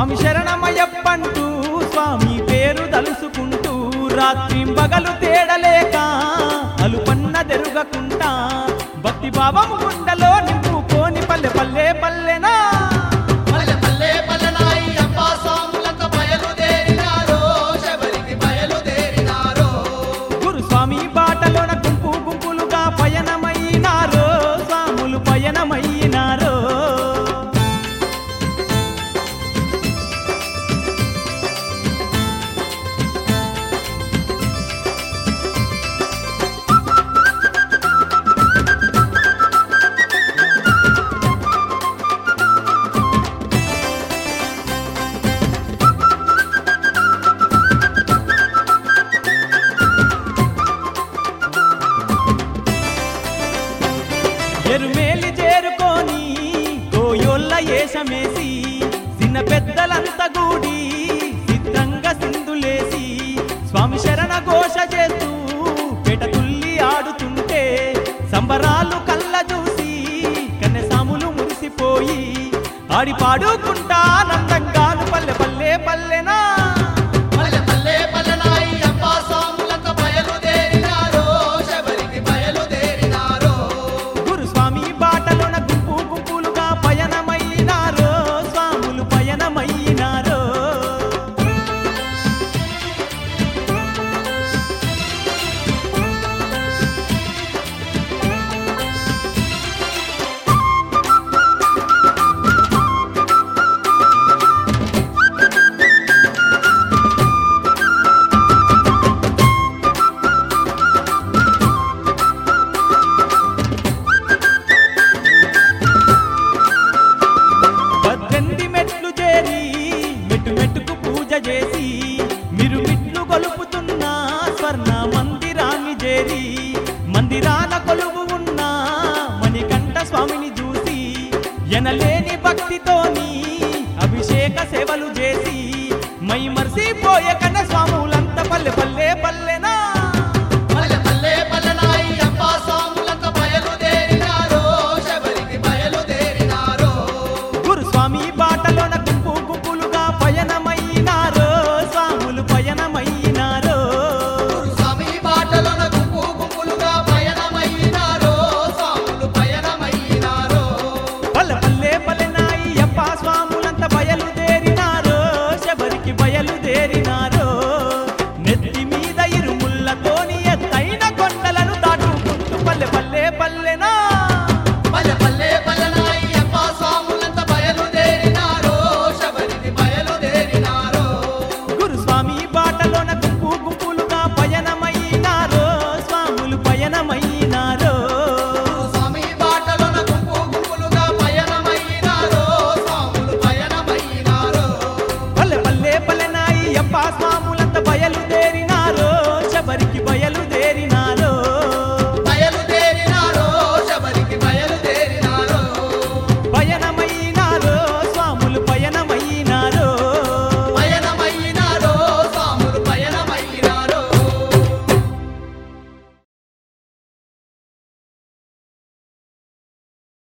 స్వామి శరణమయ్యప్పంటూ స్వామి పేరు తలుసుకుంటూ రాత్రి పగలు తేడలేక అలుపన్న దెరుగకుంటా భక్తి భావం గుండెలో నింపుకోని పల్లె పల్లె పల్లెనా పల్లె పల్లె పల్లెనాయి అప్పా స్వాములంతా బయలుదేరినారో శబరికి బయలుదేరినారో గురుస్వామి బాటలోన గుంపు గుంపులుగా పయనమైనారో స్వాములు పయనమైనారో ఎరుమేలి చేరుకొని గోయోళ్ళ ఏషమేసి చిన్న పెద్దలంతా గూడి సిద్ధంగా సింధులేసి స్వామి శరణ ఘోష చేస్తూ పెటతుల్లి ఆడుతుంటే సంబరాలు కళ్ళ చూసి కన్నెసాములు మురిసిపోయి ఆడి పాడుకుంటా నందంగాను పల్లె పల్లె పల్లెనా పల్లె పల్లె పల్లెనాయి అప్పా స్వాములంతా బయలుదేరినారో శబరికి బయలుదేరినారో గురుస్వామి బాటలోన గుంపు గుంపులుగా పయనమైనారో స్వాములు పయనమైనారో పద్దెనిమిది మెట్లు చేరి మెట్టు మెట్టుకు పూజ చేసి మీరు మిట్లు కొలుపుతున్న స్వర్ణ మందిరాన్ని చేరి మందిరాన కొలువు ఉన్న మణికంఠ స్వామిని చూసి ఎనలేని భక్తితోని అభిషేక సేవలు చేసి మై మర్సిపోయే